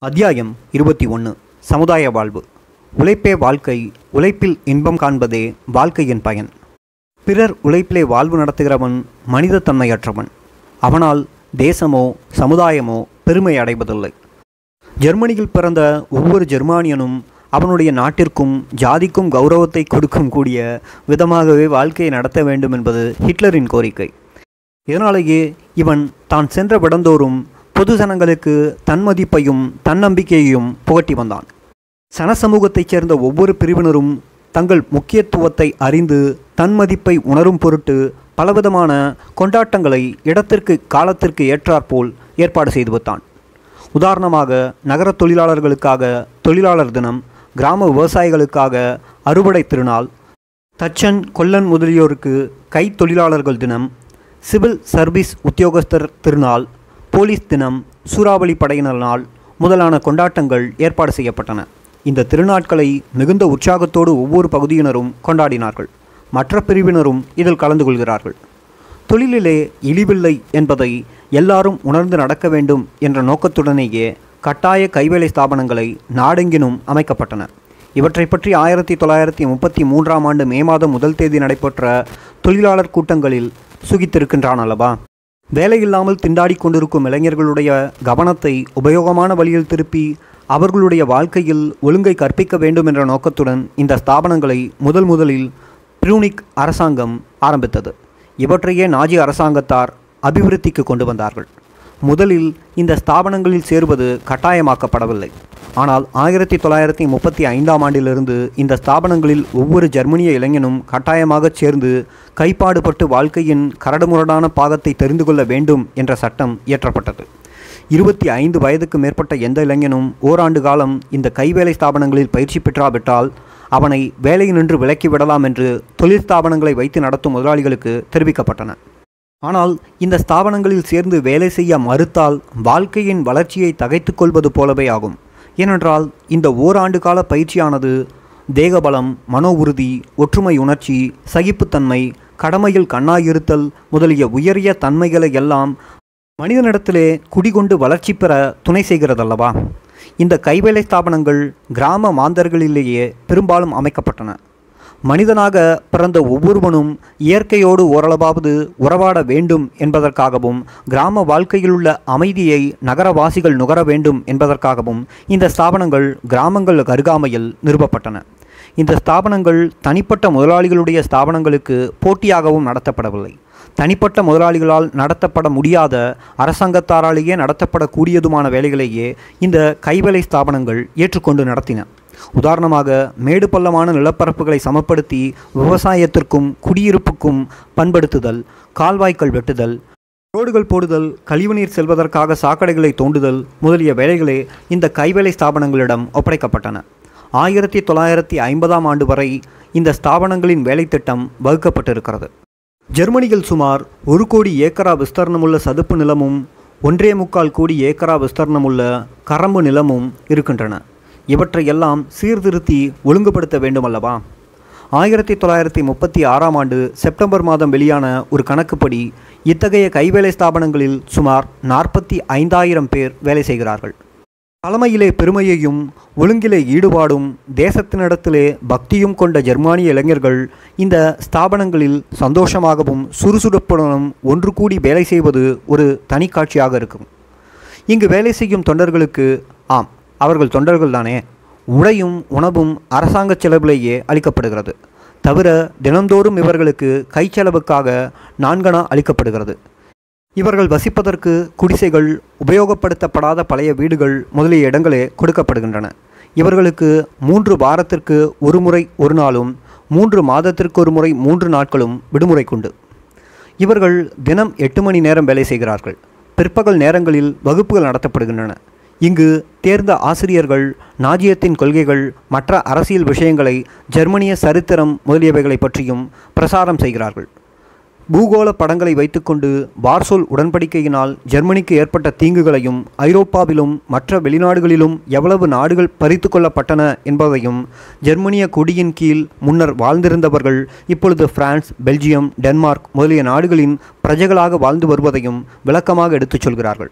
அத்தியாயம் இருபத்தி ஒன்று சமுதாய வாழ்வு உழைப்பே வாழ்க்கை உழைப்பில் இன்பம் காண்பதே வாழ்க்கையின் பயன் பிறர் உழைப்பிலே வாழ்வு நடத்துகிறவன் மனிதத்தன்மையற்றவன் அவனால் தேசமோ சமுதாயமோ பெருமை அடைவதில்லை ஜெர்மனியில் பிறந்த ஒவ்வொரு ஜெர்மானியனும் அவனுடைய நாட்டிற்கும் ஜாதிக்கும் கௌரவத்தை கொடுக்கும் கூடிய விதமாகவே வாழ்க்கையை நடத்த வேண்டும் என்பது ஹிட்லரின் கோரிக்கை இதனாலேயே இவன் தான் சென்ற விடந்தோறும் பொது ஜனங்களுக்கு தன்மதிப்பையும் தன்னம்பிக்கையையும் புகட்டி வந்தான் சனசமூகத்தைச் சேர்ந்த ஒவ்வொரு பிரிவினரும் தங்கள் முக்கியத்துவத்தை அறிந்து தன்மதிப்பை உணரும் பொருட்டு பலவிதமான கொண்டாட்டங்களை இடத்திற்கு காலத்திற்கு ஏற்றாற்போல் ஏற்பாடு செய்து வைத்தான் உதாரணமாக நகர தொழிலாளர்களுக்காக தொழிலாளர் தினம் கிராம விவசாயிகளுக்காக அறுவடை திருநாள் தச்சன் கொல்லன் முதலியோருக்கு கை தொழிலாளர்கள் தினம் சிவில் சர்வீஸ் உத்தியோகஸ்தர் திருநாள் போலீஸ் தினம் சூறாவளி படையினர் நாள் முதலான கொண்டாட்டங்கள் ஏற்பாடு செய்யப்பட்டன இந்த திருநாட்களை மிகுந்த உற்சாகத்தோடு ஒவ்வொரு பகுதியினரும் கொண்டாடினார்கள் மற்ற பிரிவினரும் இதில் கலந்து கொள்கிறார்கள் தொழிலிலே இழிவில்லை என்பதை எல்லாரும் உணர்ந்து நடக்க வேண்டும் என்ற நோக்கத்துடனேயே கட்டாய கைவேலை ஸ்தாபனங்களை நாடெங்கினும் அமைக்கப்பட்டன இவற்றை பற்றி ஆயிரத்தி தொள்ளாயிரத்தி முப்பத்தி மூன்றாம் ஆண்டு மே மாதம் முதல் தேதி நடைபெற்ற தொழிலாளர் கூட்டங்களில் சுகித்திருக்கின்றான் அல்லவா வேலையில்லாமல் திண்டாடி கொண்டிருக்கும் இளைஞர்களுடைய கவனத்தை உபயோகமான வழியில் திருப்பி அவர்களுடைய வாழ்க்கையில் ஒழுங்கை கற்பிக்க வேண்டும் என்ற நோக்கத்துடன் இந்த ஸ்தாபனங்களை முதல் முதலில் பியூனிக் அரசாங்கம் ஆரம்பித்தது இவற்றையே நாஜி அரசாங்கத்தார் அபிவிருத்திக்கு கொண்டு வந்தார்கள் முதலில் இந்த ஸ்தாபனங்களில் சேருவது கட்டாயமாக்கப்படவில்லை ஆனால் ஆயிரத்தி தொள்ளாயிரத்தி முப்பத்தி ஐந்தாம் ஆண்டிலிருந்து இந்த ஸ்தாபனங்களில் ஒவ்வொரு ஜெர்மனிய இளைஞனும் கட்டாயமாகச் சேர்ந்து கைப்பாடுபட்டு வாழ்க்கையின் கரடுமுரடான பாகத்தை தெரிந்து கொள்ள வேண்டும் என்ற சட்டம் இயற்றப்பட்டது இருபத்தி ஐந்து வயதுக்கு மேற்பட்ட எந்த இளைஞனும் ஓராண்டு காலம் இந்த கைவேலை ஸ்தாபனங்களில் பயிற்சி பெற்றாவிட்டால் அவனை வேலையினின்று விலக்கி விடலாம் என்று தொழில் ஸ்தாபனங்களை வைத்து நடத்தும் முதலாளிகளுக்கு தெரிவிக்கப்பட்டன ஆனால் இந்த ஸ்தாபனங்களில் சேர்ந்து வேலை செய்ய மறுத்தால் வாழ்க்கையின் வளர்ச்சியை தகைத்துக் கொள்வது போலவே ஆகும் ஏனென்றால் இந்த ஓராண்டு கால பயிற்சியானது தேகபலம் மனோ உறுதி ஒற்றுமை உணர்ச்சி சகிப்புத்தன்மை கடமையில் கண்ணாயிருத்தல் முதலிய உயரிய தன்மைகளை எல்லாம் மனிதனிடத்திலே குடிகொண்டு வளர்ச்சி பெற துணை செய்கிறதல்லவா இந்த கைவேலை ஸ்தாபனங்கள் கிராம மாந்தர்களிலேயே பெரும்பாலும் அமைக்கப்பட்டன மனிதனாக பிறந்த ஒவ்வொருவனும் இயற்கையோடு ஓரளவாவது உறவாட வேண்டும் என்பதற்காகவும் கிராம வாழ்க்கையிலுள்ள அமைதியை நகரவாசிகள் நுகர வேண்டும் என்பதற்காகவும் இந்த ஸ்தாபனங்கள் கிராமங்கள் அருகாமையில் நிறுவப்பட்டன இந்த ஸ்தாபனங்கள் தனிப்பட்ட முதலாளிகளுடைய ஸ்தாபனங்களுக்கு போட்டியாகவும் நடத்தப்படவில்லை தனிப்பட்ட முதலாளிகளால் நடத்தப்பட முடியாத அரசாங்கத்தாராலேயே நடத்தப்படக்கூடியதுமான வேலைகளையே இந்த கைவேலை ஸ்தாபனங்கள் ஏற்றுக்கொண்டு நடத்தின உதாரணமாக மேடு பள்ளமான நிலப்பரப்புகளை சமப்படுத்தி விவசாயத்திற்கும் குடியிருப்புக்கும் பண்படுத்துதல் கால்வாய்க்கள் வெட்டுதல் ரோடுகள் போடுதல் கழிவுநீர் செல்வதற்காக சாக்கடைகளை தோண்டுதல் முதலிய வேலைகளே இந்த கைவேலை ஸ்தாபனங்களிடம் ஒப்படைக்கப்பட்டன ஆயிரத்தி தொள்ளாயிரத்தி ஐம்பதாம் ஆண்டு வரை இந்த ஸ்தாபனங்களின் வேலைத்திட்டம் வகுக்கப்பட்டிருக்கிறது ஜெர்மனியில் சுமார் ஒரு கோடி ஏக்கரா விஸ்தரணமுள்ள சதுப்பு நிலமும் ஒன்றே முக்கால் கோடி ஏக்கரா விஸ்தரணமுள்ள கரம்பு நிலமும் இருக்கின்றன இவற்றையெல்லாம் சீர்திருத்தி ஒழுங்குபடுத்த வேண்டுமல்லவா ஆயிரத்தி தொள்ளாயிரத்தி முப்பத்தி ஆறாம் ஆண்டு செப்டம்பர் மாதம் வெளியான ஒரு கணக்குப்படி இத்தகைய கைவேலை ஸ்தாபனங்களில் சுமார் நாற்பத்தி ஐந்தாயிரம் பேர் வேலை செய்கிறார்கள் தலைமையிலே பெருமையையும் ஒழுங்கிலே ஈடுபாடும் தேசத்தினிடத்திலே பக்தியும் கொண்ட ஜெர்மானிய இளைஞர்கள் இந்த ஸ்தாபனங்களில் சந்தோஷமாகவும் சுறுசுறுப்புடனும் ஒன்று கூடி வேலை செய்வது ஒரு தனி காட்சியாக இருக்கும் இங்கு வேலை செய்யும் தொண்டர்களுக்கு ஆம் அவர்கள் தொண்டர்கள் தானே உடையும் உணவும் அரசாங்க செலவிலேயே அளிக்கப்படுகிறது தவிர தினந்தோறும் இவர்களுக்கு கைச்செலவுக்காக நான்கணா அளிக்கப்படுகிறது இவர்கள் வசிப்பதற்கு குடிசைகள் உபயோகப்படுத்தப்படாத பழைய வீடுகள் முதலிய இடங்களே கொடுக்கப்படுகின்றன இவர்களுக்கு மூன்று வாரத்திற்கு ஒரு முறை ஒரு நாளும் மூன்று மாதத்திற்கு ஒரு முறை மூன்று நாட்களும் விடுமுறைக்குண்டு இவர்கள் தினம் எட்டு மணி நேரம் வேலை செய்கிறார்கள் பிற்பகல் நேரங்களில் வகுப்புகள் நடத்தப்படுகின்றன இங்கு தேர்ந்த ஆசிரியர்கள் நாஜியத்தின் கொள்கைகள் மற்ற அரசியல் விஷயங்களை ஜெர்மனிய சரித்திரம் முதலியவைகளை பற்றியும் பிரசாரம் செய்கிறார்கள் பூகோள படங்களை வைத்துக்கொண்டு வார்சோல் உடன்படிக்கையினால் ஜெர்மனிக்கு ஏற்பட்ட தீங்குகளையும் ஐரோப்பாவிலும் மற்ற வெளிநாடுகளிலும் எவ்வளவு நாடுகள் பறித்து கொள்ளப்பட்டன என்பதையும் ஜெர்மனிய கொடியின் கீழ் முன்னர் வாழ்ந்திருந்தவர்கள் இப்பொழுது பிரான்ஸ் பெல்ஜியம் டென்மார்க் முதலிய நாடுகளின் பிரஜைகளாக வாழ்ந்து வருவதையும் விளக்கமாக எடுத்துச் சொல்கிறார்கள்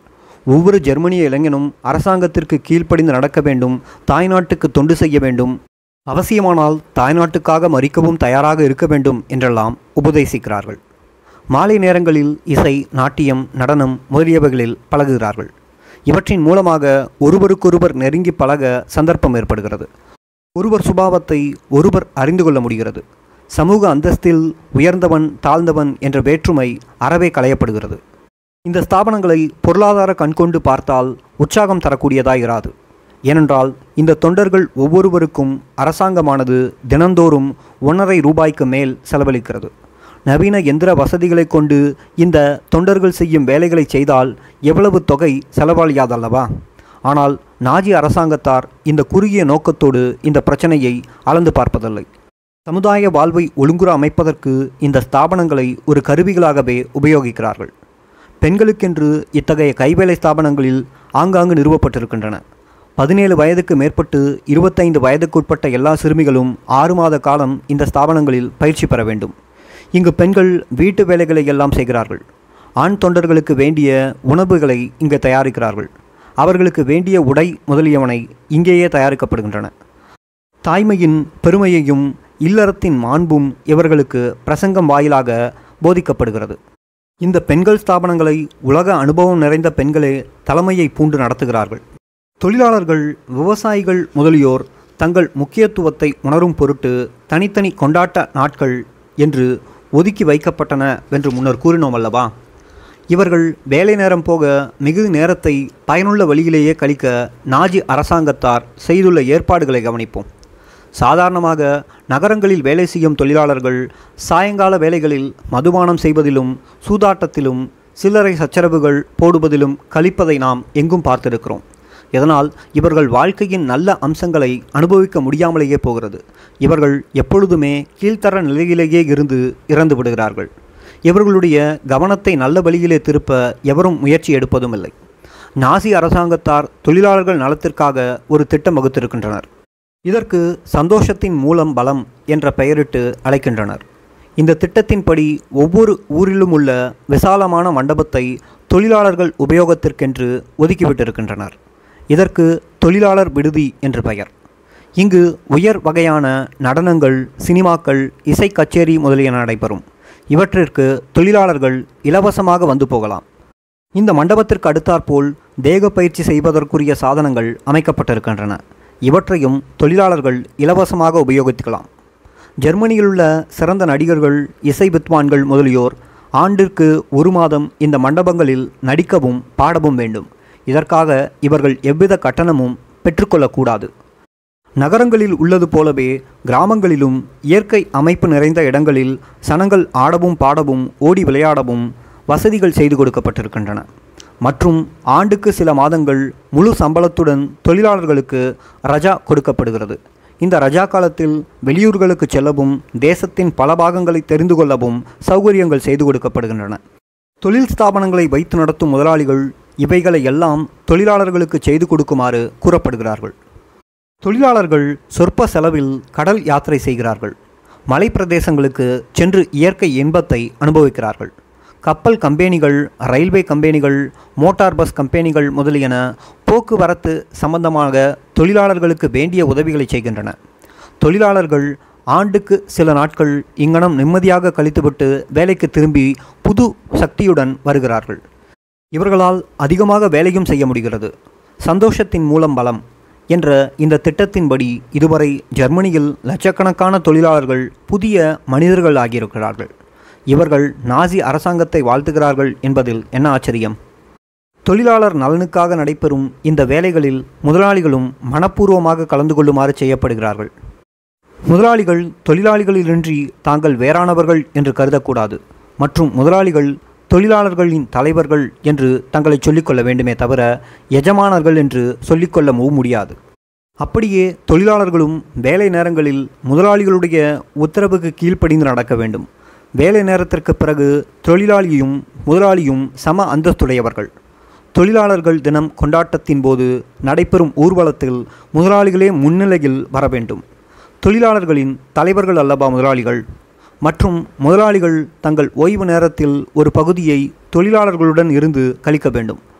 ஒவ்வொரு ஜெர்மனிய இளைஞனும் அரசாங்கத்திற்கு கீழ்ப்படிந்து நடக்க வேண்டும் தாய்நாட்டுக்கு தொண்டு செய்ய வேண்டும் அவசியமானால் தாய்நாட்டுக்காக மறிக்கவும் தயாராக இருக்க வேண்டும் என்றெல்லாம் உபதேசிக்கிறார்கள் மாலை நேரங்களில் இசை நாட்டியம் நடனம் முதலியவைகளில் பழகுகிறார்கள் இவற்றின் மூலமாக ஒருவருக்கொருவர் நெருங்கி பழக சந்தர்ப்பம் ஏற்படுகிறது ஒருவர் சுபாவத்தை ஒருவர் அறிந்து கொள்ள முடிகிறது சமூக அந்தஸ்தில் உயர்ந்தவன் தாழ்ந்தவன் என்ற வேற்றுமை அறவே களையப்படுகிறது இந்த ஸ்தாபனங்களை பொருளாதார கண்கொண்டு பார்த்தால் உற்சாகம் தரக்கூடியதாய் இராது ஏனென்றால் இந்த தொண்டர்கள் ஒவ்வொருவருக்கும் அரசாங்கமானது தினந்தோறும் ஒன்றரை ரூபாய்க்கு மேல் செலவழிக்கிறது நவீன எந்திர வசதிகளை கொண்டு இந்த தொண்டர்கள் செய்யும் வேலைகளை செய்தால் எவ்வளவு தொகை செலவாளியாதல்லவா ஆனால் நாஜி அரசாங்கத்தார் இந்த குறுகிய நோக்கத்தோடு இந்த பிரச்சனையை அளந்து பார்ப்பதில்லை சமுதாய வாழ்வை ஒழுங்குற அமைப்பதற்கு இந்த ஸ்தாபனங்களை ஒரு கருவிகளாகவே உபயோகிக்கிறார்கள் பெண்களுக்கென்று இத்தகைய கைவேலை ஸ்தாபனங்களில் ஆங்காங்கு நிறுவப்பட்டிருக்கின்றன பதினேழு வயதுக்கு மேற்பட்டு இருபத்தைந்து வயதுக்குட்பட்ட எல்லா சிறுமிகளும் ஆறு மாத காலம் இந்த ஸ்தாபனங்களில் பயிற்சி பெற வேண்டும் இங்கு பெண்கள் வீட்டு வேலைகளை எல்லாம் செய்கிறார்கள் ஆண் தொண்டர்களுக்கு வேண்டிய உணவுகளை இங்கு தயாரிக்கிறார்கள் அவர்களுக்கு வேண்டிய உடை முதலியவனை இங்கேயே தயாரிக்கப்படுகின்றன தாய்மையின் பெருமையையும் இல்லறத்தின் மாண்பும் இவர்களுக்கு பிரசங்கம் வாயிலாக போதிக்கப்படுகிறது இந்த பெண்கள் ஸ்தாபனங்களை உலக அனுபவம் நிறைந்த பெண்களே தலைமையை பூண்டு நடத்துகிறார்கள் தொழிலாளர்கள் விவசாயிகள் முதலியோர் தங்கள் முக்கியத்துவத்தை உணரும் பொருட்டு தனித்தனி கொண்டாட்ட நாட்கள் என்று ஒதுக்கி வைக்கப்பட்டன என்று முன்னர் கூறினோம் அல்லவா இவர்கள் வேலை நேரம் போக மிகு நேரத்தை பயனுள்ள வழியிலேயே கழிக்க நாஜி அரசாங்கத்தார் செய்துள்ள ஏற்பாடுகளை கவனிப்போம் சாதாரணமாக நகரங்களில் வேலை செய்யும் தொழிலாளர்கள் சாயங்கால வேலைகளில் மதுபானம் செய்வதிலும் சூதாட்டத்திலும் சில்லறை சச்சரவுகள் போடுவதிலும் கழிப்பதை நாம் எங்கும் பார்த்திருக்கிறோம் இதனால் இவர்கள் வாழ்க்கையின் நல்ல அம்சங்களை அனுபவிக்க முடியாமலேயே போகிறது இவர்கள் எப்பொழுதுமே கீழ்த்தர நிலையிலேயே இருந்து இறந்து விடுகிறார்கள் இவர்களுடைய கவனத்தை நல்ல வழியிலே திருப்ப எவரும் முயற்சி எடுப்பதும் இல்லை நாசி அரசாங்கத்தார் தொழிலாளர்கள் நலத்திற்காக ஒரு திட்டம் வகுத்திருக்கின்றனர் இதற்கு சந்தோஷத்தின் மூலம் பலம் என்ற பெயரிட்டு அழைக்கின்றனர் இந்த திட்டத்தின்படி ஒவ்வொரு ஊரிலும் உள்ள விசாலமான மண்டபத்தை தொழிலாளர்கள் உபயோகத்திற்கென்று ஒதுக்கிவிட்டிருக்கின்றனர் இதற்கு தொழிலாளர் விடுதி என்று பெயர் இங்கு உயர் வகையான நடனங்கள் சினிமாக்கள் இசை கச்சேரி முதலியன நடைபெறும் இவற்றிற்கு தொழிலாளர்கள் இலவசமாக வந்து போகலாம் இந்த மண்டபத்திற்கு அடுத்தாற்போல் தேக பயிற்சி செய்வதற்குரிய சாதனங்கள் அமைக்கப்பட்டிருக்கின்றன இவற்றையும் தொழிலாளர்கள் இலவசமாக உபயோகித்துக்கலாம் ஜெர்மனியிலுள்ள சிறந்த நடிகர்கள் இசை வித்வான்கள் முதலியோர் ஆண்டிற்கு ஒரு மாதம் இந்த மண்டபங்களில் நடிக்கவும் பாடவும் வேண்டும் இதற்காக இவர்கள் எவ்வித கட்டணமும் பெற்றுக்கொள்ளக்கூடாது நகரங்களில் உள்ளது போலவே கிராமங்களிலும் இயற்கை அமைப்பு நிறைந்த இடங்களில் சனங்கள் ஆடவும் பாடவும் ஓடி விளையாடவும் வசதிகள் செய்து கொடுக்கப்பட்டிருக்கின்றன மற்றும் ஆண்டுக்கு சில மாதங்கள் முழு சம்பளத்துடன் தொழிலாளர்களுக்கு ரஜா கொடுக்கப்படுகிறது இந்த ரஜா காலத்தில் வெளியூர்களுக்கு செல்லவும் தேசத்தின் பல பாகங்களை தெரிந்து கொள்ளவும் சௌகரியங்கள் செய்து கொடுக்கப்படுகின்றன தொழில் ஸ்தாபனங்களை வைத்து நடத்தும் முதலாளிகள் இவைகளை எல்லாம் தொழிலாளர்களுக்கு செய்து கொடுக்குமாறு கூறப்படுகிறார்கள் தொழிலாளர்கள் சொற்ப செலவில் கடல் யாத்திரை செய்கிறார்கள் மலை பிரதேசங்களுக்கு சென்று இயற்கை இன்பத்தை அனுபவிக்கிறார்கள் கப்பல் கம்பெனிகள் ரயில்வே கம்பெனிகள் மோட்டார் பஸ் கம்பெனிகள் முதலியன போக்குவரத்து சம்பந்தமாக தொழிலாளர்களுக்கு வேண்டிய உதவிகளை செய்கின்றன தொழிலாளர்கள் ஆண்டுக்கு சில நாட்கள் இங்கனம் நிம்மதியாக கழித்துவிட்டு வேலைக்கு திரும்பி புது சக்தியுடன் வருகிறார்கள் இவர்களால் அதிகமாக வேலையும் செய்ய முடிகிறது சந்தோஷத்தின் மூலம் பலம் என்ற இந்த திட்டத்தின்படி இதுவரை ஜெர்மனியில் லட்சக்கணக்கான தொழிலாளர்கள் புதிய மனிதர்கள் ஆகியிருக்கிறார்கள் இவர்கள் நாசி அரசாங்கத்தை வாழ்த்துகிறார்கள் என்பதில் என்ன ஆச்சரியம் தொழிலாளர் நலனுக்காக நடைபெறும் இந்த வேலைகளில் முதலாளிகளும் மனப்பூர்வமாக கலந்து கொள்ளுமாறு செய்யப்படுகிறார்கள் முதலாளிகள் தொழிலாளிகளிலின்றி தாங்கள் வேறானவர்கள் என்று கருதக்கூடாது மற்றும் முதலாளிகள் தொழிலாளர்களின் தலைவர்கள் என்று தங்களை சொல்லிக்கொள்ள வேண்டுமே தவிர எஜமானர்கள் என்று சொல்லிக்கொள்ளவும் முடியாது அப்படியே தொழிலாளர்களும் வேலை நேரங்களில் முதலாளிகளுடைய உத்தரவுக்கு கீழ்ப்படிந்து நடக்க வேண்டும் வேலை நேரத்திற்கு பிறகு தொழிலாளியும் முதலாளியும் சம அந்தஸ்துடையவர்கள் தொழிலாளர்கள் தினம் கொண்டாட்டத்தின் போது நடைபெறும் ஊர்வலத்தில் முதலாளிகளே முன்னிலையில் வர வேண்டும் தொழிலாளர்களின் தலைவர்கள் அல்லவா முதலாளிகள் மற்றும் முதலாளிகள் தங்கள் ஓய்வு நேரத்தில் ஒரு பகுதியை தொழிலாளர்களுடன் இருந்து கழிக்க வேண்டும்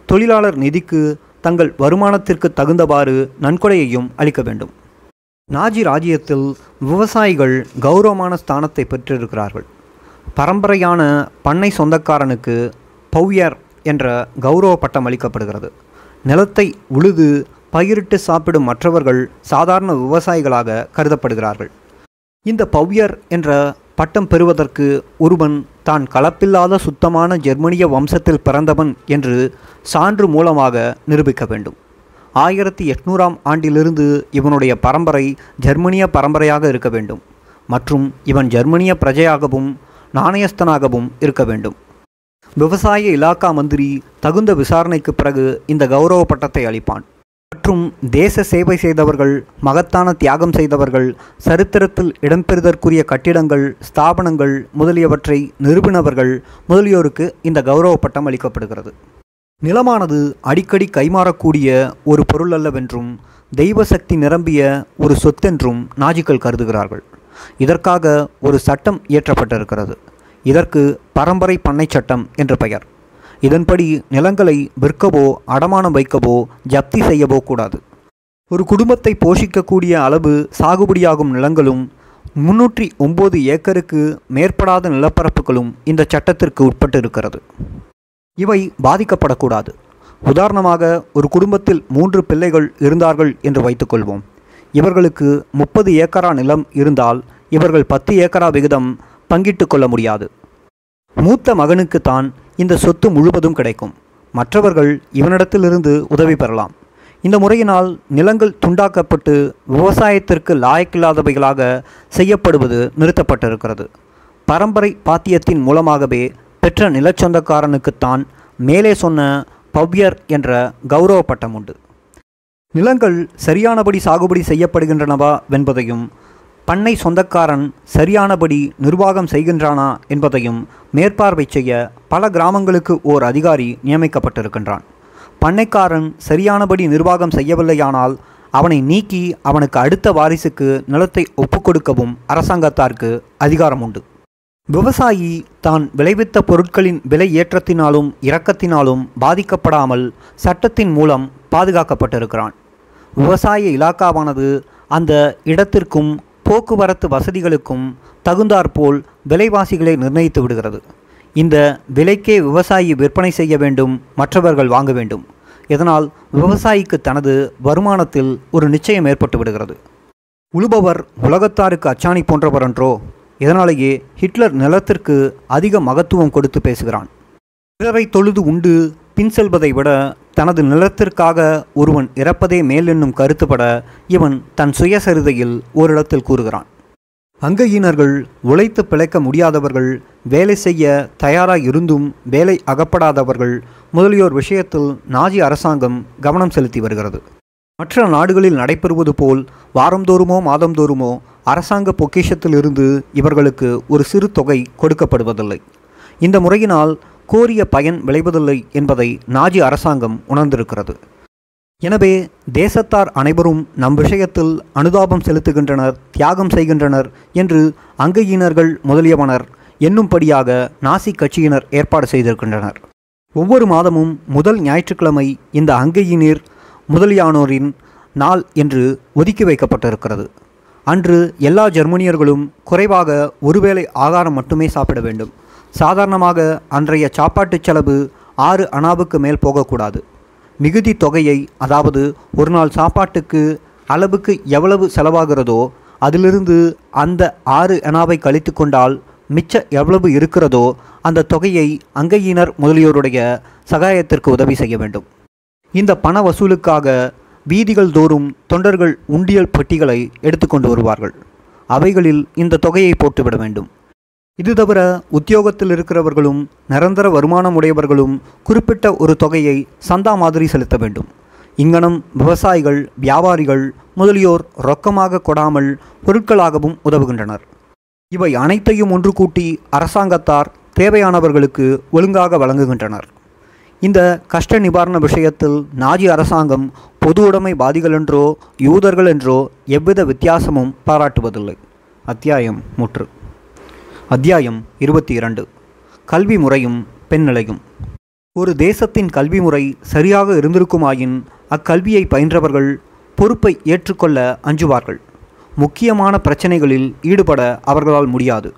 தொழிலாளர் நிதிக்கு தங்கள் வருமானத்திற்கு தகுந்தவாறு நன்கொடையையும் அளிக்க வேண்டும் நாஜி ராஜ்யத்தில் விவசாயிகள் கௌரவமான ஸ்தானத்தை பெற்றிருக்கிறார்கள் பரம்பரையான பண்ணை சொந்தக்காரனுக்கு பௌயர் என்ற கௌரவ பட்டம் அளிக்கப்படுகிறது நிலத்தை உழுது பயிரிட்டு சாப்பிடும் மற்றவர்கள் சாதாரண விவசாயிகளாக கருதப்படுகிறார்கள் இந்த பவ்யர் என்ற பட்டம் பெறுவதற்கு ஒருவன் தான் கலப்பில்லாத சுத்தமான ஜெர்மனிய வம்சத்தில் பிறந்தவன் என்று சான்று மூலமாக நிரூபிக்க வேண்டும் ஆயிரத்தி எட்நூறாம் ஆண்டிலிருந்து இவனுடைய பரம்பரை ஜெர்மனிய பரம்பரையாக இருக்க வேண்டும் மற்றும் இவன் ஜெர்மனிய பிரஜையாகவும் நாணயஸ்தனாகவும் இருக்க வேண்டும் விவசாய இலாக்கா மந்திரி தகுந்த விசாரணைக்கு பிறகு இந்த கௌரவ பட்டத்தை அளிப்பான் மற்றும் தேச சேவை செய்தவர்கள் மகத்தான தியாகம் செய்தவர்கள் சரித்திரத்தில் இடம்பெறுதற்குரிய கட்டிடங்கள் ஸ்தாபனங்கள் முதலியவற்றை நிறுவினவர்கள் முதலியோருக்கு இந்த கௌரவ பட்டம் அளிக்கப்படுகிறது நிலமானது அடிக்கடி கைமாறக்கூடிய ஒரு பொருள் அல்லவென்றும் தெய்வ சக்தி நிரம்பிய ஒரு சொத்தென்றும் நாஜிக்கள் கருதுகிறார்கள் இதற்காக ஒரு சட்டம் இயற்றப்பட்டிருக்கிறது இதற்கு பரம்பரை பண்ணை சட்டம் என்று பெயர் இதன்படி நிலங்களை விற்கவோ அடமானம் வைக்கவோ ஜப்தி செய்யவோ கூடாது ஒரு குடும்பத்தை போஷிக்கக்கூடிய அளவு சாகுபடியாகும் நிலங்களும் முன்னூற்றி ஒம்பது ஏக்கருக்கு மேற்படாத நிலப்பரப்புகளும் இந்த சட்டத்திற்கு உட்பட்டு இருக்கிறது இவை பாதிக்கப்படக்கூடாது உதாரணமாக ஒரு குடும்பத்தில் மூன்று பிள்ளைகள் இருந்தார்கள் என்று வைத்துக்கொள்வோம் இவர்களுக்கு முப்பது ஏக்கரா நிலம் இருந்தால் இவர்கள் பத்து ஏக்கரா விகிதம் பங்கிட்டு கொள்ள முடியாது மூத்த மகனுக்கு தான் இந்த சொத்து முழுவதும் கிடைக்கும் மற்றவர்கள் இவனிடத்திலிருந்து உதவி பெறலாம் இந்த முறையினால் நிலங்கள் துண்டாக்கப்பட்டு விவசாயத்திற்கு லாயக்கில்லாதவைகளாக செய்யப்படுவது நிறுத்தப்பட்டிருக்கிறது பரம்பரை பாத்தியத்தின் மூலமாகவே பெற்ற நிலச்சொந்தக்காரனுக்குத்தான் மேலே சொன்ன பவ்யர் என்ற கௌரவ பட்டம் உண்டு நிலங்கள் சரியானபடி சாகுபடி செய்யப்படுகின்றனவா என்பதையும் பண்ணை சொந்தக்காரன் சரியானபடி நிர்வாகம் செய்கின்றானா என்பதையும் மேற்பார்வை செய்ய பல கிராமங்களுக்கு ஓர் அதிகாரி நியமிக்கப்பட்டிருக்கின்றான் பண்ணைக்காரன் சரியானபடி நிர்வாகம் செய்யவில்லையானால் அவனை நீக்கி அவனுக்கு அடுத்த வாரிசுக்கு நிலத்தை ஒப்புக்கொடுக்கவும் அரசாங்கத்தாருக்கு அதிகாரம் உண்டு விவசாயி தான் விளைவித்த பொருட்களின் விலை ஏற்றத்தினாலும் இறக்கத்தினாலும் பாதிக்கப்படாமல் சட்டத்தின் மூலம் பாதுகாக்கப்பட்டிருக்கிறான் விவசாய இலாக்காவானது அந்த இடத்திற்கும் போக்குவரத்து வசதிகளுக்கும் தகுந்தாற்போல் விலைவாசிகளை நிர்ணயித்து விடுகிறது இந்த விலைக்கே விவசாயி விற்பனை செய்ய வேண்டும் மற்றவர்கள் வாங்க வேண்டும் இதனால் விவசாயிக்கு தனது வருமானத்தில் ஒரு நிச்சயம் ஏற்பட்டு விடுகிறது உழுபவர் உலகத்தாருக்கு அச்சாணி போன்றவர் என்றோ இதனாலேயே ஹிட்லர் நிலத்திற்கு அதிக மகத்துவம் கொடுத்து பேசுகிறான் பிறரை தொழுது உண்டு பின் செல்வதை விட தனது நிலத்திற்காக ஒருவன் இறப்பதே மேல் என்னும் கருத்துப்பட இவன் தன் சுயசரிதையில் ஓரிடத்தில் கூறுகிறான் அங்கயினர்கள் உழைத்து பிழைக்க முடியாதவர்கள் வேலை செய்ய தயாராக இருந்தும் வேலை அகப்படாதவர்கள் முதலியோர் விஷயத்தில் நாஜி அரசாங்கம் கவனம் செலுத்தி வருகிறது மற்ற நாடுகளில் நடைபெறுவது போல் வாரந்தோறுமோ மாதந்தோறுமோ அரசாங்க பொக்கிஷத்திலிருந்து இவர்களுக்கு ஒரு சிறு தொகை கொடுக்கப்படுவதில்லை இந்த முறையினால் கோரிய பயன் விளைவதில்லை என்பதை நாஜி அரசாங்கம் உணர்ந்திருக்கிறது எனவே தேசத்தார் அனைவரும் நம் விஷயத்தில் அனுதாபம் செலுத்துகின்றனர் தியாகம் செய்கின்றனர் என்று அங்கையினர்கள் முதலியவனர் என்னும்படியாக நாசி கட்சியினர் ஏற்பாடு செய்திருக்கின்றனர் ஒவ்வொரு மாதமும் முதல் ஞாயிற்றுக்கிழமை இந்த அங்கையினர் முதலியானோரின் நாள் என்று ஒதுக்கி வைக்கப்பட்டிருக்கிறது அன்று எல்லா ஜெர்மனியர்களும் குறைவாக ஒருவேளை ஆகாரம் மட்டுமே சாப்பிட வேண்டும் சாதாரணமாக அன்றைய சாப்பாட்டுச் செலவு ஆறு அணாவுக்கு மேல் போகக்கூடாது மிகுதி தொகையை அதாவது ஒரு நாள் சாப்பாட்டுக்கு அளவுக்கு எவ்வளவு செலவாகிறதோ அதிலிருந்து அந்த ஆறு அணாவை கழித்து கொண்டால் மிச்ச எவ்வளவு இருக்கிறதோ அந்த தொகையை அங்கையினர் முதலியோருடைய சகாயத்திற்கு உதவி செய்ய வேண்டும் இந்த பண வசூலுக்காக வீதிகள் தோறும் தொண்டர்கள் உண்டியல் பெட்டிகளை எடுத்துக்கொண்டு வருவார்கள் அவைகளில் இந்த தொகையை போட்டுவிட வேண்டும் இது தவிர உத்தியோகத்தில் இருக்கிறவர்களும் நிரந்தர வருமானம் உடையவர்களும் குறிப்பிட்ட ஒரு தொகையை சந்தா மாதிரி செலுத்த வேண்டும் இங்கனம் விவசாயிகள் வியாபாரிகள் முதலியோர் ரொக்கமாக கொடாமல் பொருட்களாகவும் உதவுகின்றனர் இவை அனைத்தையும் ஒன்று கூட்டி அரசாங்கத்தார் தேவையானவர்களுக்கு ஒழுங்காக வழங்குகின்றனர் இந்த கஷ்ட நிவாரண விஷயத்தில் நாஜி அரசாங்கம் பொது உடைமை வாதிகள் என்றோ யூதர்கள் என்றோ எவ்வித வித்தியாசமும் பாராட்டுவதில்லை அத்தியாயம் முற்று அத்தியாயம் இருபத்தி இரண்டு கல்வி முறையும் பெண்நிலையும் ஒரு தேசத்தின் கல்வி முறை சரியாக இருந்திருக்குமாயின் அக்கல்வியை பயின்றவர்கள் பொறுப்பை ஏற்றுக்கொள்ள அஞ்சுவார்கள் முக்கியமான பிரச்சனைகளில் ஈடுபட அவர்களால் முடியாது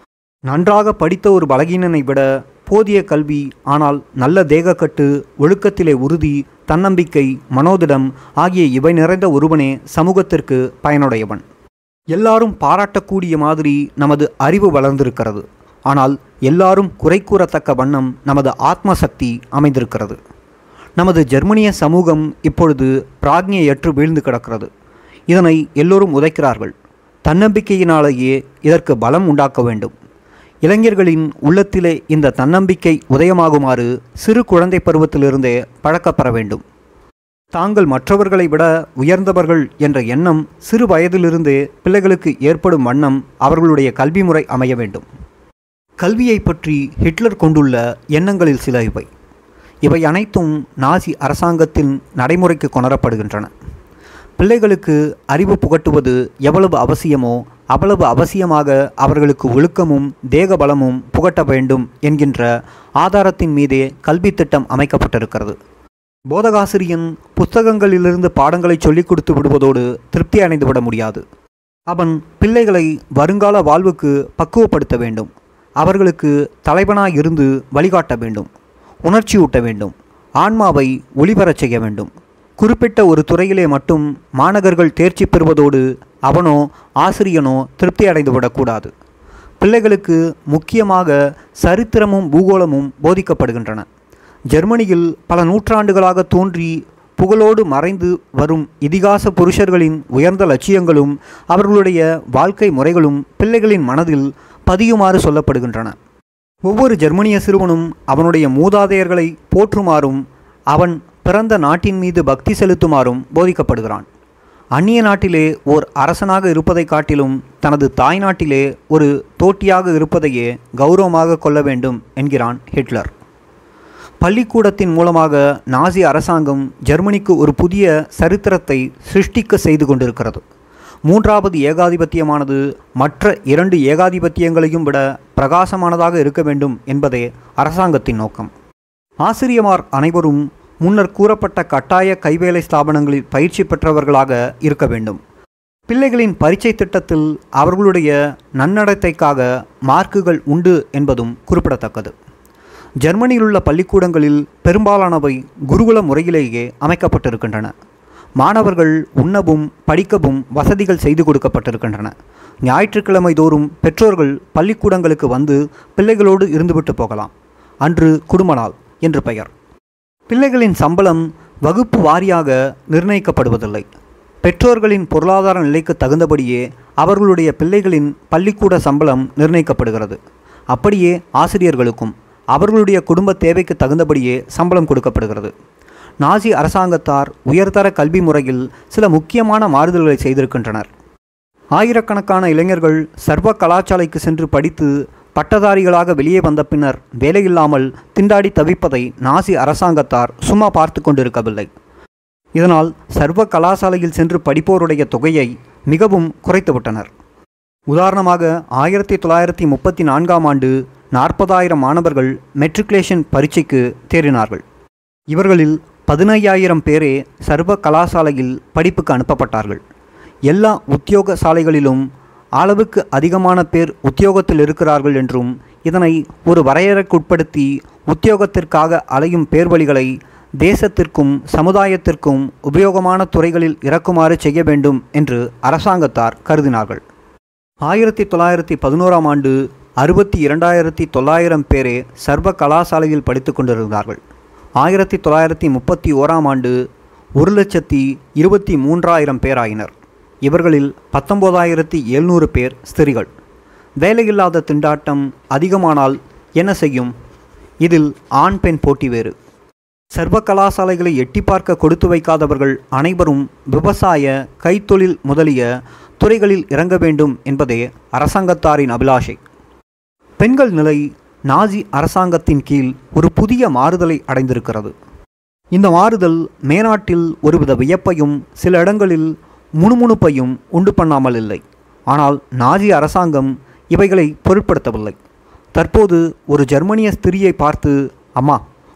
நன்றாக படித்த ஒரு பலகீனனை விட போதிய கல்வி ஆனால் நல்ல தேகக்கட்டு ஒழுக்கத்திலே உறுதி தன்னம்பிக்கை மனோதிடம் ஆகிய இவை நிறைந்த ஒருவனே சமூகத்திற்கு பயனுடையவன் எல்லாரும் பாராட்டக்கூடிய மாதிரி நமது அறிவு வளர்ந்திருக்கிறது ஆனால் எல்லாரும் குறை கூறத்தக்க வண்ணம் நமது ஆத்ம சக்தி அமைந்திருக்கிறது நமது ஜெர்மனிய சமூகம் இப்பொழுது பிராக்ஞையற்று வீழ்ந்து கிடக்கிறது இதனை எல்லோரும் உதைக்கிறார்கள் தன்னம்பிக்கையினாலேயே இதற்கு பலம் உண்டாக்க வேண்டும் இளைஞர்களின் உள்ளத்திலே இந்த தன்னம்பிக்கை உதயமாகுமாறு சிறு குழந்தை பருவத்திலிருந்தே பழக்கப்பெற வேண்டும் தாங்கள் மற்றவர்களை விட உயர்ந்தவர்கள் என்ற எண்ணம் சிறு வயதிலிருந்தே பிள்ளைகளுக்கு ஏற்படும் வண்ணம் அவர்களுடைய கல்வி முறை அமைய வேண்டும் கல்வியை பற்றி ஹிட்லர் கொண்டுள்ள எண்ணங்களில் சில இவை இவை அனைத்தும் நாசி அரசாங்கத்தின் நடைமுறைக்கு கொணரப்படுகின்றன பிள்ளைகளுக்கு அறிவு புகட்டுவது எவ்வளவு அவசியமோ அவ்வளவு அவசியமாக அவர்களுக்கு ஒழுக்கமும் தேக பலமும் புகட்ட வேண்டும் என்கின்ற ஆதாரத்தின் மீதே கல்வி திட்டம் அமைக்கப்பட்டிருக்கிறது போதகாசிரியன் புத்தகங்களிலிருந்து பாடங்களை சொல்லிக் கொடுத்து விடுவதோடு திருப்தி அடைந்து விட முடியாது அவன் பிள்ளைகளை வருங்கால வாழ்வுக்கு பக்குவப்படுத்த வேண்டும் அவர்களுக்கு தலைவனாய் இருந்து வழிகாட்ட வேண்டும் உணர்ச்சியூட்ட வேண்டும் ஆன்மாவை ஒளிபரச் செய்ய வேண்டும் குறிப்பிட்ட ஒரு துறையிலே மட்டும் மாணவர்கள் தேர்ச்சி பெறுவதோடு அவனோ ஆசிரியனோ திருப்தி அடைந்து விடக்கூடாது பிள்ளைகளுக்கு முக்கியமாக சரித்திரமும் பூகோளமும் போதிக்கப்படுகின்றன ஜெர்மனியில் பல நூற்றாண்டுகளாக தோன்றி புகழோடு மறைந்து வரும் இதிகாச புருஷர்களின் உயர்ந்த லட்சியங்களும் அவர்களுடைய வாழ்க்கை முறைகளும் பிள்ளைகளின் மனதில் பதியுமாறு சொல்லப்படுகின்றன ஒவ்வொரு ஜெர்மனிய சிறுவனும் அவனுடைய மூதாதையர்களை போற்றுமாறும் அவன் பிறந்த நாட்டின் மீது பக்தி செலுத்துமாறும் போதிக்கப்படுகிறான் அந்நிய நாட்டிலே ஓர் அரசனாக இருப்பதை காட்டிலும் தனது தாய் நாட்டிலே ஒரு தோட்டியாக இருப்பதையே கௌரவமாக கொள்ள வேண்டும் என்கிறான் ஹிட்லர் பள்ளிக்கூடத்தின் மூலமாக நாசி அரசாங்கம் ஜெர்மனிக்கு ஒரு புதிய சரித்திரத்தை சிருஷ்டிக்க செய்து கொண்டிருக்கிறது மூன்றாவது ஏகாதிபத்தியமானது மற்ற இரண்டு ஏகாதிபத்தியங்களையும் விட பிரகாசமானதாக இருக்க வேண்டும் என்பதே அரசாங்கத்தின் நோக்கம் ஆசிரியமார் அனைவரும் முன்னர் கூறப்பட்ட கட்டாய கைவேலை ஸ்தாபனங்களில் பயிற்சி பெற்றவர்களாக இருக்க வேண்டும் பிள்ளைகளின் பரீட்சை திட்டத்தில் அவர்களுடைய நன்னடத்தைக்காக மார்க்குகள் உண்டு என்பதும் குறிப்பிடத்தக்கது ஜெர்மனியில் உள்ள பள்ளிக்கூடங்களில் பெரும்பாலானவை குருகுல முறையிலேயே அமைக்கப்பட்டிருக்கின்றன மாணவர்கள் உண்ணவும் படிக்கவும் வசதிகள் செய்து கொடுக்கப்பட்டிருக்கின்றன ஞாயிற்றுக்கிழமை தோறும் பெற்றோர்கள் பள்ளிக்கூடங்களுக்கு வந்து பிள்ளைகளோடு இருந்துவிட்டு போகலாம் அன்று குடும்ப நாள் என்று பெயர் பிள்ளைகளின் சம்பளம் வகுப்பு வாரியாக நிர்ணயிக்கப்படுவதில்லை பெற்றோர்களின் பொருளாதார நிலைக்கு தகுந்தபடியே அவர்களுடைய பிள்ளைகளின் பள்ளிக்கூட சம்பளம் நிர்ணயிக்கப்படுகிறது அப்படியே ஆசிரியர்களுக்கும் அவர்களுடைய குடும்ப தேவைக்கு தகுந்தபடியே சம்பளம் கொடுக்கப்படுகிறது நாசி அரசாங்கத்தார் உயர்தர கல்வி முறையில் சில முக்கியமான மாறுதல்களை செய்திருக்கின்றனர் ஆயிரக்கணக்கான இளைஞர்கள் சர்வ கலாசாலைக்கு சென்று படித்து பட்டதாரிகளாக வெளியே வந்த பின்னர் வேலையில்லாமல் திண்டாடி தவிப்பதை நாசி அரசாங்கத்தார் சும்மா பார்த்து கொண்டிருக்கவில்லை இதனால் சர்வ கலாசாலையில் சென்று படிப்போருடைய தொகையை மிகவும் குறைத்துவிட்டனர் உதாரணமாக ஆயிரத்தி தொள்ளாயிரத்தி முப்பத்தி நான்காம் ஆண்டு நாற்பதாயிரம் மாணவர்கள் மெட்ரிகுலேஷன் பரீட்சைக்கு தேறினார்கள் இவர்களில் பதினையாயிரம் பேரே சர்வ கலாசாலையில் படிப்புக்கு அனுப்பப்பட்டார்கள் எல்லா உத்தியோக சாலைகளிலும் அளவுக்கு அதிகமான பேர் உத்தியோகத்தில் இருக்கிறார்கள் என்றும் இதனை ஒரு வரையறைக்குட்படுத்தி உத்தியோகத்திற்காக அலையும் பேர்வழிகளை தேசத்திற்கும் சமுதாயத்திற்கும் உபயோகமான துறைகளில் இறக்குமாறு செய்ய வேண்டும் என்று அரசாங்கத்தார் கருதினார்கள் ஆயிரத்தி தொள்ளாயிரத்தி பதினோராம் ஆண்டு அறுபத்தி இரண்டாயிரத்தி தொள்ளாயிரம் பேரே சர்வ கலாசாலையில் படித்து கொண்டிருந்தார்கள் ஆயிரத்தி தொள்ளாயிரத்தி முப்பத்தி ஓராம் ஆண்டு ஒரு லட்சத்தி இருபத்தி மூன்றாயிரம் பேராயினர் இவர்களில் பத்தொம்போதாயிரத்தி எழுநூறு பேர் ஸ்திரிகள் வேலையில்லாத திண்டாட்டம் அதிகமானால் என்ன செய்யும் இதில் ஆண் பெண் போட்டி வேறு சர்வ கலாசாலைகளை எட்டி பார்க்க கொடுத்து வைக்காதவர்கள் அனைவரும் விவசாய கைத்தொழில் முதலிய துறைகளில் இறங்க வேண்டும் என்பதே அரசாங்கத்தாரின் அபிலாஷை பெண்கள் நிலை நாசி அரசாங்கத்தின் கீழ் ஒரு புதிய மாறுதலை அடைந்திருக்கிறது இந்த மாறுதல் மேநாட்டில் ஒருவித வியப்பையும் சில இடங்களில் முணுமுணுப்பையும் உண்டு பண்ணாமல் இல்லை ஆனால் நாஜி அரசாங்கம் இவைகளை பொருட்படுத்தவில்லை தற்போது ஒரு ஜெர்மனிய ஸ்திரியை பார்த்து அம்மா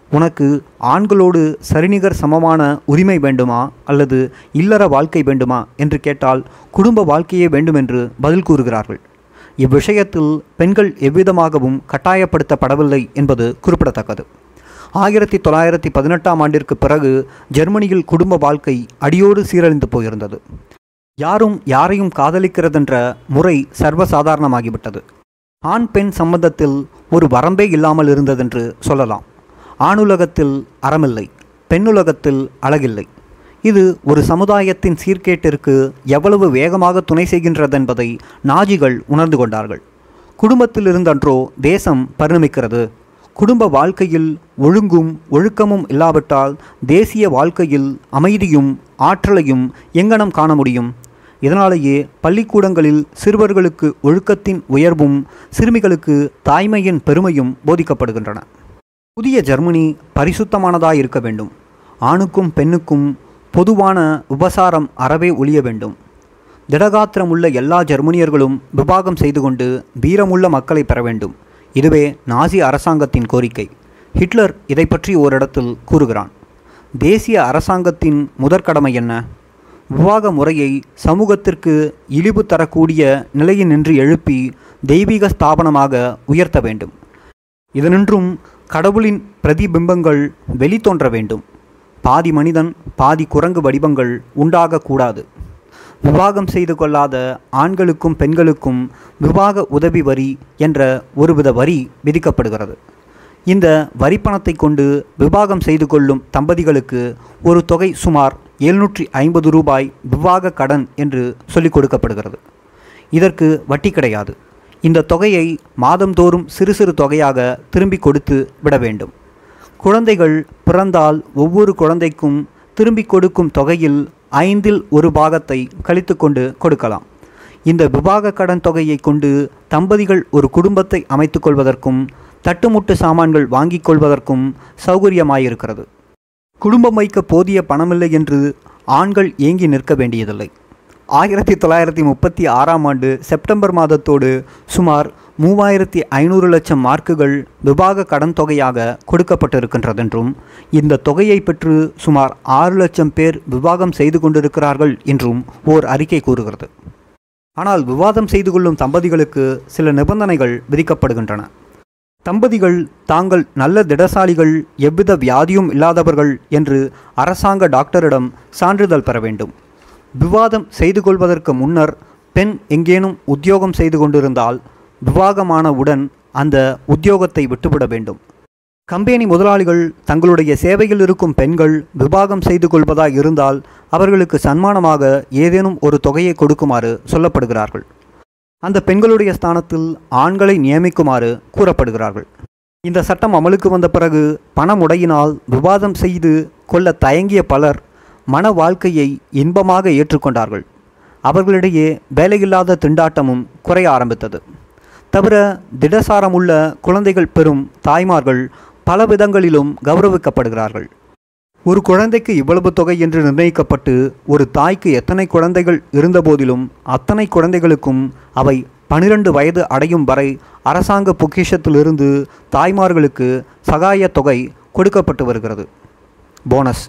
உனக்கு ஆண்களோடு சரிநிகர் சமமான உரிமை வேண்டுமா அல்லது இல்லற வாழ்க்கை வேண்டுமா என்று கேட்டால் குடும்ப வாழ்க்கையே வேண்டுமென்று பதில் கூறுகிறார்கள் இவ்விஷயத்தில் பெண்கள் எவ்விதமாகவும் கட்டாயப்படுத்தப்படவில்லை என்பது குறிப்பிடத்தக்கது ஆயிரத்தி தொள்ளாயிரத்தி பதினெட்டாம் ஆண்டிற்கு பிறகு ஜெர்மனியில் குடும்ப வாழ்க்கை அடியோடு சீரழிந்து போயிருந்தது யாரும் யாரையும் காதலிக்கிறதென்ற முறை சர்வசாதாரணமாகிவிட்டது ஆண் பெண் சம்பந்தத்தில் ஒரு வரம்பே இல்லாமல் இருந்ததென்று சொல்லலாம் ஆணுலகத்தில் அறமில்லை பெண்ணுலகத்தில் அழகில்லை இது ஒரு சமுதாயத்தின் சீர்கேட்டிற்கு எவ்வளவு வேகமாக துணை செய்கின்றதென்பதை நாஜிகள் உணர்ந்து கொண்டார்கள் குடும்பத்தில் இருந்தன்றோ தேசம் பரிணமிக்கிறது குடும்ப வாழ்க்கையில் ஒழுங்கும் ஒழுக்கமும் இல்லாவிட்டால் தேசிய வாழ்க்கையில் அமைதியும் ஆற்றலையும் எங்கனம் காண முடியும் இதனாலேயே பள்ளிக்கூடங்களில் சிறுவர்களுக்கு ஒழுக்கத்தின் உயர்வும் சிறுமிகளுக்கு தாய்மையின் பெருமையும் போதிக்கப்படுகின்றன புதிய ஜெர்மனி பரிசுத்தமானதாய் இருக்க வேண்டும் ஆணுக்கும் பெண்ணுக்கும் பொதுவான உபசாரம் அறவே ஒழிய வேண்டும் திடகாத்திரமுள்ள எல்லா ஜெர்மனியர்களும் விவாகம் செய்து கொண்டு வீரமுள்ள மக்களை பெற வேண்டும் இதுவே நாசி அரசாங்கத்தின் கோரிக்கை ஹிட்லர் இதை பற்றி ஓரிடத்தில் கூறுகிறான் தேசிய அரசாங்கத்தின் முதற்கடமை என்ன விவாக முறையை சமூகத்திற்கு இழிவு தரக்கூடிய நிலையினின்று எழுப்பி தெய்வீக ஸ்தாபனமாக உயர்த்த வேண்டும் இதனின்றும் கடவுளின் பிரதிபிம்பங்கள் வெளித்தோன்ற வேண்டும் பாதி மனிதன் பாதி குரங்கு வடிவங்கள் உண்டாகக்கூடாது விவாகம் செய்து கொள்ளாத ஆண்களுக்கும் பெண்களுக்கும் விவாக உதவி வரி என்ற ஒருவித வரி விதிக்கப்படுகிறது இந்த வரிப்பணத்தை கொண்டு விவாகம் செய்து கொள்ளும் தம்பதிகளுக்கு ஒரு தொகை சுமார் எழுநூற்றி ஐம்பது ரூபாய் விவாக கடன் என்று சொல்லிக் கொடுக்கப்படுகிறது இதற்கு வட்டி கிடையாது இந்த தொகையை மாதந்தோறும் சிறு சிறு தொகையாக திரும்பி கொடுத்து விட வேண்டும் குழந்தைகள் பிறந்தால் ஒவ்வொரு குழந்தைக்கும் திரும்பி கொடுக்கும் தொகையில் ஐந்தில் ஒரு பாகத்தை கழித்து கொண்டு கொடுக்கலாம் இந்த விவாக கடன் தொகையை கொண்டு தம்பதிகள் ஒரு குடும்பத்தை அமைத்துக் கொள்வதற்கும் தட்டுமுட்டு சாமான்கள் வாங்கிக் கொள்வதற்கும் சௌகரியமாயிருக்கிறது குடும்பம் வைக்க போதிய பணமில்லை என்று ஆண்கள் ஏங்கி நிற்க வேண்டியதில்லை ஆயிரத்தி தொள்ளாயிரத்தி முப்பத்தி ஆறாம் ஆண்டு செப்டம்பர் மாதத்தோடு சுமார் மூவாயிரத்தி ஐநூறு லட்சம் மார்க்குகள் விவாக கடன் தொகையாக கொடுக்கப்பட்டிருக்கின்றதென்றும் இந்த தொகையை பெற்று சுமார் ஆறு லட்சம் பேர் விவாகம் செய்து கொண்டிருக்கிறார்கள் என்றும் ஓர் அறிக்கை கூறுகிறது ஆனால் விவாதம் செய்து கொள்ளும் தம்பதிகளுக்கு சில நிபந்தனைகள் விதிக்கப்படுகின்றன தம்பதிகள் தாங்கள் நல்ல திடசாலிகள் எவ்வித வியாதியும் இல்லாதவர்கள் என்று அரசாங்க டாக்டரிடம் சான்றிதழ் பெற வேண்டும் விவாதம் செய்து கொள்வதற்கு முன்னர் பெண் எங்கேனும் உத்தியோகம் செய்து கொண்டிருந்தால் விவாகமானவுடன் அந்த உத்தியோகத்தை விட்டுவிட வேண்டும் கம்பெனி முதலாளிகள் தங்களுடைய சேவையில் இருக்கும் பெண்கள் விவாகம் செய்து கொள்வதாய் இருந்தால் அவர்களுக்கு சன்மானமாக ஏதேனும் ஒரு தொகையை கொடுக்குமாறு சொல்லப்படுகிறார்கள் அந்த பெண்களுடைய ஸ்தானத்தில் ஆண்களை நியமிக்குமாறு கூறப்படுகிறார்கள் இந்த சட்டம் அமலுக்கு வந்த பிறகு பணமுடையினால் விவாதம் செய்து கொள்ள தயங்கிய பலர் மன வாழ்க்கையை இன்பமாக ஏற்றுக்கொண்டார்கள் அவர்களிடையே வேலையில்லாத திண்டாட்டமும் குறைய ஆரம்பித்தது தவிர திடசாரமுள்ள குழந்தைகள் பெறும் தாய்மார்கள் பல விதங்களிலும் கௌரவிக்கப்படுகிறார்கள் ஒரு குழந்தைக்கு இவ்வளவு தொகை என்று நிர்ணயிக்கப்பட்டு ஒரு தாய்க்கு எத்தனை குழந்தைகள் இருந்தபோதிலும் அத்தனை குழந்தைகளுக்கும் அவை பனிரெண்டு வயது அடையும் வரை அரசாங்க பொக்கிஷத்திலிருந்து தாய்மார்களுக்கு சகாய தொகை கொடுக்கப்பட்டு வருகிறது போனஸ்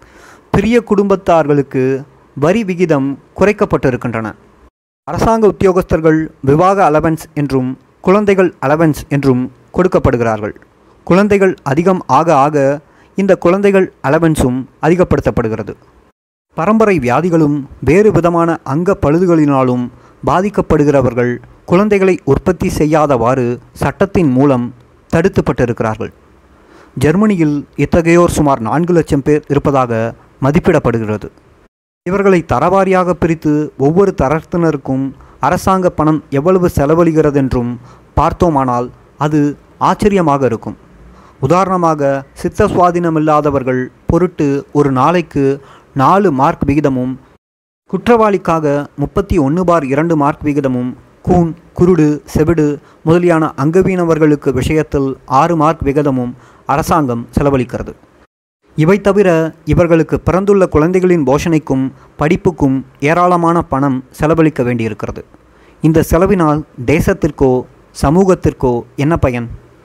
பெரிய குடும்பத்தார்களுக்கு வரி விகிதம் குறைக்கப்பட்டிருக்கின்றன அரசாங்க உத்தியோகஸ்தர்கள் விவாக அலவன்ஸ் என்றும் குழந்தைகள் அலவன்ஸ் என்றும் கொடுக்கப்படுகிறார்கள் குழந்தைகள் அதிகம் ஆக ஆக இந்த குழந்தைகள் அலவன்ஸும் அதிகப்படுத்தப்படுகிறது பரம்பரை வியாதிகளும் வேறு விதமான அங்க பழுதுகளினாலும் பாதிக்கப்படுகிறவர்கள் குழந்தைகளை உற்பத்தி செய்யாதவாறு சட்டத்தின் மூலம் தடுத்துப்பட்டிருக்கிறார்கள் ஜெர்மனியில் இத்தகையோர் சுமார் நான்கு லட்சம் பேர் இருப்பதாக மதிப்பிடப்படுகிறது இவர்களை தரவாரியாக பிரித்து ஒவ்வொரு தரத்தினருக்கும் அரசாங்க பணம் எவ்வளவு செலவழிகிறதென்றும் பார்த்தோமானால் அது ஆச்சரியமாக இருக்கும் உதாரணமாக சித்த சுவாதீனமில்லாதவர்கள் பொருட்டு ஒரு நாளைக்கு நாலு மார்க் விகிதமும் குற்றவாளிக்காக முப்பத்தி ஒன்று பார் இரண்டு மார்க் விகிதமும் கூன் குருடு செவிடு முதலியான அங்கவீனவர்களுக்கு விஷயத்தில் ஆறு மார்க் விகிதமும் அரசாங்கம் செலவழிக்கிறது இவை தவிர இவர்களுக்கு பிறந்துள்ள குழந்தைகளின் போஷணைக்கும் படிப்புக்கும் ஏராளமான பணம் செலவழிக்க வேண்டியிருக்கிறது இந்த செலவினால் தேசத்திற்கோ சமூகத்திற்கோ என்ன பயன்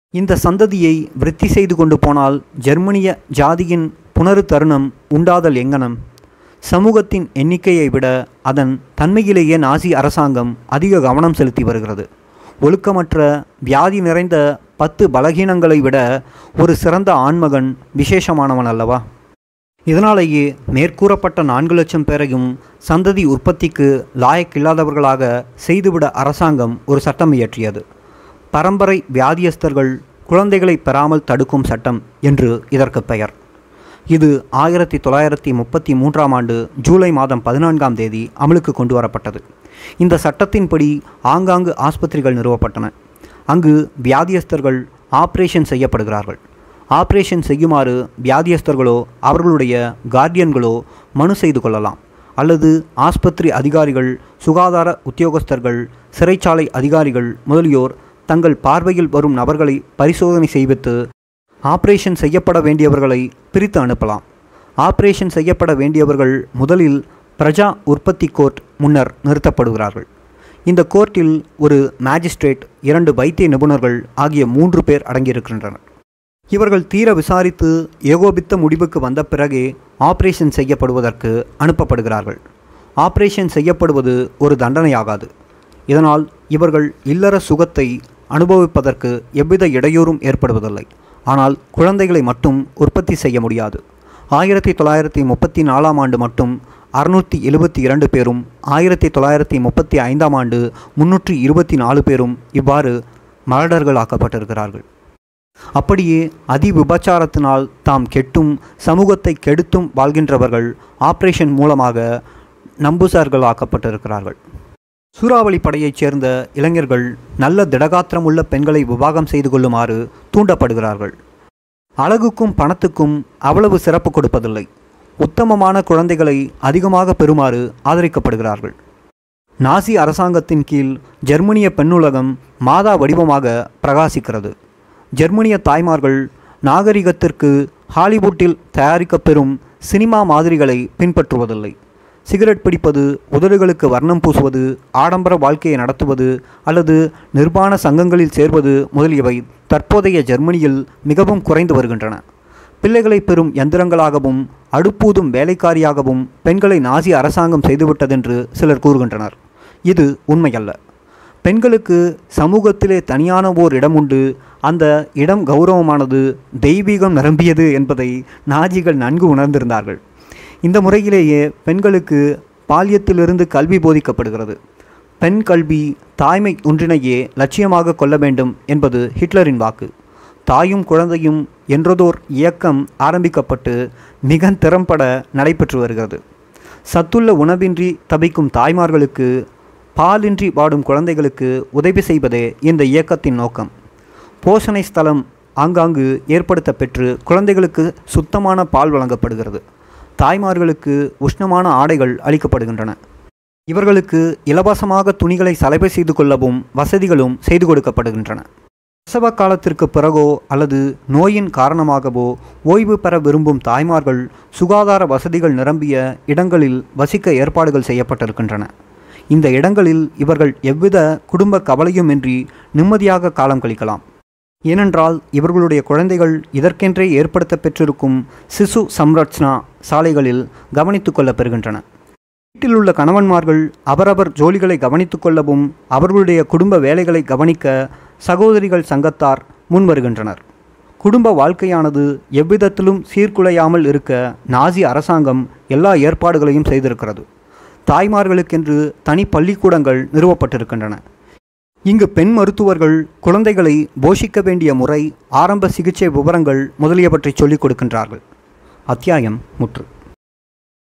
இந்த சந்ததியை விருத்தி செய்து கொண்டு போனால் ஜெர்மனிய ஜாதியின் புனரு தருணம் உண்டாதல் எங்கனம் சமூகத்தின் எண்ணிக்கையை விட அதன் தன்மையிலேயே நாசி அரசாங்கம் அதிக கவனம் செலுத்தி வருகிறது ஒழுக்கமற்ற வியாதி நிறைந்த பத்து பலகீனங்களை விட ஒரு சிறந்த ஆண்மகன் விசேஷமானவன் அல்லவா இதனாலேயே மேற்கூறப்பட்ட நான்கு லட்சம் பேரையும் சந்ததி உற்பத்திக்கு லாயக்கில்லாதவர்களாக செய்துவிட அரசாங்கம் ஒரு சட்டம் இயற்றியது பரம்பரை வியாதியஸ்தர்கள் குழந்தைகளை பெறாமல் தடுக்கும் சட்டம் என்று இதற்கு பெயர் இது ஆயிரத்தி தொள்ளாயிரத்தி முப்பத்தி மூன்றாம் ஆண்டு ஜூலை மாதம் பதினான்காம் தேதி அமலுக்கு கொண்டு வரப்பட்டது இந்த சட்டத்தின்படி ஆங்காங்கு ஆஸ்பத்திரிகள் நிறுவப்பட்டன அங்கு வியாதியஸ்தர்கள் ஆபரேஷன் செய்யப்படுகிறார்கள் ஆபரேஷன் செய்யுமாறு வியாதியஸ்தர்களோ அவர்களுடைய கார்டியன்களோ மனு செய்து கொள்ளலாம் அல்லது ஆஸ்பத்திரி அதிகாரிகள் சுகாதார உத்தியோகஸ்தர்கள் சிறைச்சாலை அதிகாரிகள் முதலியோர் தங்கள் பார்வையில் வரும் நபர்களை பரிசோதனை செய்வித்து ஆபரேஷன் செய்யப்பட வேண்டியவர்களை பிரித்து அனுப்பலாம் ஆபரேஷன் செய்யப்பட வேண்டியவர்கள் முதலில் பிரஜா உற்பத்தி கோர்ட் முன்னர் நிறுத்தப்படுகிறார்கள் இந்த கோர்ட்டில் ஒரு மேஜிஸ்ட்ரேட் இரண்டு வைத்திய நிபுணர்கள் ஆகிய மூன்று பேர் அடங்கியிருக்கின்றனர் இவர்கள் தீர விசாரித்து ஏகோபித்த முடிவுக்கு வந்த பிறகே ஆபரேஷன் செய்யப்படுவதற்கு அனுப்பப்படுகிறார்கள் ஆபரேஷன் செய்யப்படுவது ஒரு தண்டனையாகாது இதனால் இவர்கள் இல்லற சுகத்தை அனுபவிப்பதற்கு எவ்வித இடையூறும் ஏற்படுவதில்லை ஆனால் குழந்தைகளை மட்டும் உற்பத்தி செய்ய முடியாது ஆயிரத்தி தொள்ளாயிரத்தி முப்பத்தி நாலாம் ஆண்டு மட்டும் அறுநூற்றி எழுபத்தி இரண்டு பேரும் ஆயிரத்தி தொள்ளாயிரத்தி முப்பத்தி ஐந்தாம் ஆண்டு முன்னூற்றி இருபத்தி நாலு பேரும் இவ்வாறு மலடர்களாக்கப்பட்டிருக்கிறார்கள் அப்படியே அதி விபச்சாரத்தினால் தாம் கெட்டும் சமூகத்தை கெடுத்தும் வாழ்கின்றவர்கள் ஆபரேஷன் மூலமாக நம்புசார்களாக்கப்பட்டிருக்கிறார்கள் சூறாவளி படையைச் சேர்ந்த இளைஞர்கள் நல்ல திடகாத்திரமுள்ள பெண்களை விவாகம் செய்து கொள்ளுமாறு தூண்டப்படுகிறார்கள் அழகுக்கும் பணத்துக்கும் அவ்வளவு சிறப்பு கொடுப்பதில்லை உத்தமமான குழந்தைகளை அதிகமாக பெறுமாறு ஆதரிக்கப்படுகிறார்கள் நாசி அரசாங்கத்தின் கீழ் ஜெர்மனிய பெண்ணுலகம் மாதா வடிவமாக பிரகாசிக்கிறது ஜெர்மனிய தாய்மார்கள் நாகரிகத்திற்கு ஹாலிவுட்டில் தயாரிக்கப்பெறும் சினிமா மாதிரிகளை பின்பற்றுவதில்லை சிகரெட் பிடிப்பது உதடுகளுக்கு வர்ணம் பூசுவது ஆடம்பர வாழ்க்கையை நடத்துவது அல்லது நிர்வாண சங்கங்களில் சேர்வது முதலியவை தற்போதைய ஜெர்மனியில் மிகவும் குறைந்து வருகின்றன பிள்ளைகளை பெறும் எந்திரங்களாகவும் அடுப்பூதும் வேலைக்காரியாகவும் பெண்களை நாசி அரசாங்கம் செய்துவிட்டதென்று சிலர் கூறுகின்றனர் இது உண்மையல்ல பெண்களுக்கு சமூகத்திலே தனியான ஓர் இடம் உண்டு அந்த இடம் கௌரவமானது தெய்வீகம் நிரம்பியது என்பதை நாஜிகள் நன்கு உணர்ந்திருந்தார்கள் இந்த முறையிலேயே பெண்களுக்கு பால்யத்திலிருந்து கல்வி போதிக்கப்படுகிறது பெண் கல்வி தாய்மை ஒன்றினையே லட்சியமாக கொள்ள வேண்டும் என்பது ஹிட்லரின் வாக்கு தாயும் குழந்தையும் என்றதோர் இயக்கம் ஆரம்பிக்கப்பட்டு மிக திறம்பட நடைபெற்று வருகிறது சத்துள்ள உணவின்றி தபிக்கும் தாய்மார்களுக்கு பாலின்றி வாடும் குழந்தைகளுக்கு உதவி செய்வதே இந்த இயக்கத்தின் நோக்கம் போஷணை ஸ்தலம் ஆங்காங்கு ஏற்படுத்த பெற்று குழந்தைகளுக்கு சுத்தமான பால் வழங்கப்படுகிறது தாய்மார்களுக்கு உஷ்ணமான ஆடைகள் அளிக்கப்படுகின்றன இவர்களுக்கு இலவசமாக துணிகளை சலவை செய்து கொள்ளவும் வசதிகளும் செய்து கொடுக்கப்படுகின்றன பிரசவ காலத்திற்கு பிறகோ அல்லது நோயின் காரணமாகவோ ஓய்வு பெற விரும்பும் தாய்மார்கள் சுகாதார வசதிகள் நிரம்பிய இடங்களில் வசிக்க ஏற்பாடுகள் செய்யப்பட்டிருக்கின்றன இந்த இடங்களில் இவர்கள் எவ்வித குடும்ப கவலையுமின்றி நிம்மதியாக காலம் கழிக்கலாம் ஏனென்றால் இவர்களுடைய குழந்தைகள் இதற்கென்றே ஏற்படுத்த பெற்றிருக்கும் சிசு சம்ரட்சணா சாலைகளில் கவனித்து கொள்ள பெறுகின்றன வீட்டில் உள்ள கணவன்மார்கள் அவரவர் ஜோலிகளை கவனித்துக் கொள்ளவும் அவர்களுடைய குடும்ப வேலைகளை கவனிக்க சகோதரிகள் சங்கத்தார் முன்வருகின்றனர் குடும்ப வாழ்க்கையானது எவ்விதத்திலும் சீர்குலையாமல் இருக்க நாசி அரசாங்கம் எல்லா ஏற்பாடுகளையும் செய்திருக்கிறது தாய்மார்களுக்கென்று தனி பள்ளிக்கூடங்கள் நிறுவப்பட்டிருக்கின்றன இங்கு பெண் மருத்துவர்கள் குழந்தைகளை போஷிக்க வேண்டிய முறை ஆரம்ப சிகிச்சை விவரங்கள் முதலியவற்றை சொல்லிக் கொடுக்கின்றார்கள் அத்தியாயம் முற்று